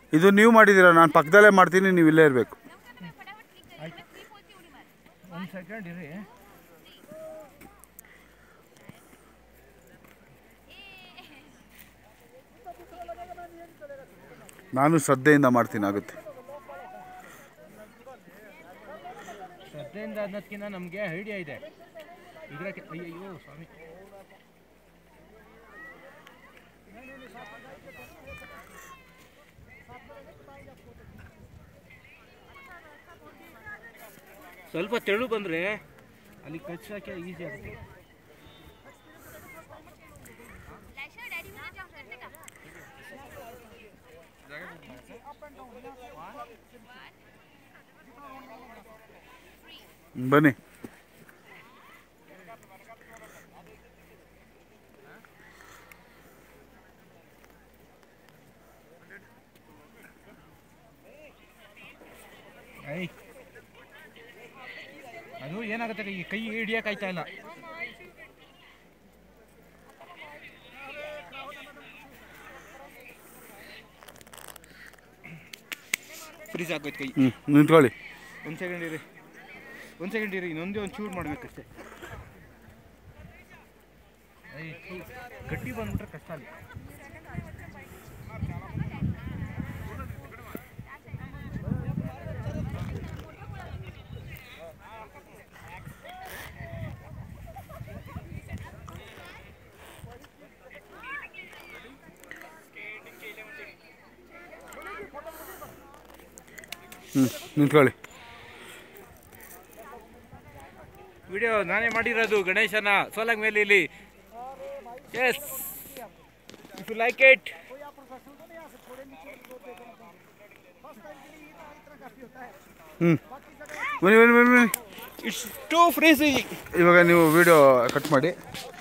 ಇದು ನೀವು ಮಾಡಿದ್ದೀರಾ ನಾನು ಪಕ್ಕದಲ್ಲೇ ಮಾಡ್ತೀನಿ ನೀವು ಇಲ್ಲೇ ಇರಬೇಕು ಒಂದು ಸೆಕೆಂಡ್ ಇರಿ ನಾನು ಶ್ರದ್ಧೆಯಿಂದ ಮಾಡ್ತೀನಿ ಆಗುತ್ತೆ ಶ್ರದ್ಧೆಯಿಂದ ಅನ್ನೋದಕ್ಕಿಂತ ನಮಗೆ ಐಡಿಯಾ ಇದೆ ಇದಕ್ಕೆ ಅಯ್ಯಯ್ಯೋ ಸ್ವಾಮಿ ಸ್ವಲ್ಪ ತೆಳು ಬಂದರೆ ಅಲ್ಲಿ ಕಚ್ಚೋಕ್ಕೆ ಈಸಿ ಆಗುತ್ತೆ ಬನ್ನಿ ಐ ಅದು ಏನಾಗುತ್ತೆ ಈ ಕೈ ಹಿಡಿಯೋಕ್ಕಾಯ್ತಾ ಇಲ್ಲ ಫ್ರೀಸ್ ಆಗೋಯ್ತು ಕೈ ಹ್ಞೂ ನಿಂತ್ಕೊಳ್ಳಿ ಒಂದು ಸೆಕೆಂಡ್ ಇರಿ ಒಂದು ಸೆಕೆಂಡ್ ಇರಿ ಇನ್ನೊಂದೇ ಒಂದು ಚೂರು ಮಾಡ್ಬೇಕಷ್ಟೇ ಐ, ಥು, ಗಟ್ಟಿ ಬಂದ್ಬಿಟ್ರೆ ಕಷ್ಟ ಅಲ್ಲಿ ಹ್ಞೂ ನಿಂತ್ಕೊಳ್ಳಿ ವಿಡಿಯೋ ನಾನೇ ಮಾಡಿರೋದು ಗಣೇಶನ ಸೋಲಂಗ್ ಮೇಲೆ ಇಲ್ಲಿ yes if you like it ಹ್ಞೂ ಬನ್ನಿ ಬನ್ನಿ ಬನ್ನಿ ಬನ್ನಿ ಇಟ್ಸ್ ಟು ಫ್ರೀಸಿ ಇವಾಗ ನೀವು ವಿಡಿಯೋ ಕಟ್ ಮಾಡಿ